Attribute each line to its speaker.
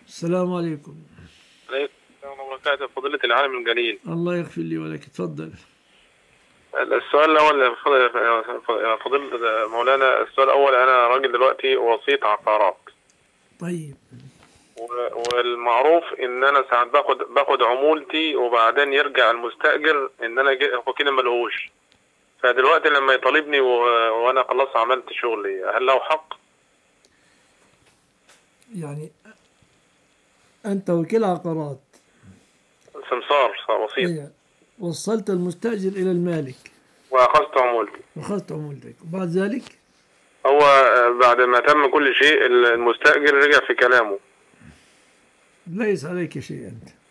Speaker 1: السلام عليكم
Speaker 2: عليكم السلام ورحمة الله وبركاته فضيلة العالم الجليل
Speaker 1: الله يغفر لي ولك تفضل
Speaker 2: السؤال الأول فض- فضيلة مولانا السؤال الأول أنا راجل دلوقتي وسيط عقارات
Speaker 1: طيب
Speaker 2: و- والمعروف إن أنا ساعات باخد باخد عمولتي وبعدين يرجع المستأجر إن أنا جي- هو كده ملهوش فدلوقتي لما يطالبني و- وأنا خلاص عملت شغلي هل له حق؟
Speaker 1: يعني أنت وكيل عقارات
Speaker 2: سمسار وسيط
Speaker 1: أيوة. وصلت المستأجر إلى المالك
Speaker 2: وأخذت عمولتي
Speaker 1: وأخذت عمولتك وبعد ذلك
Speaker 2: هو بعد ما تم كل شيء المستأجر رجع في كلامه
Speaker 1: ليس عليك شيء أنت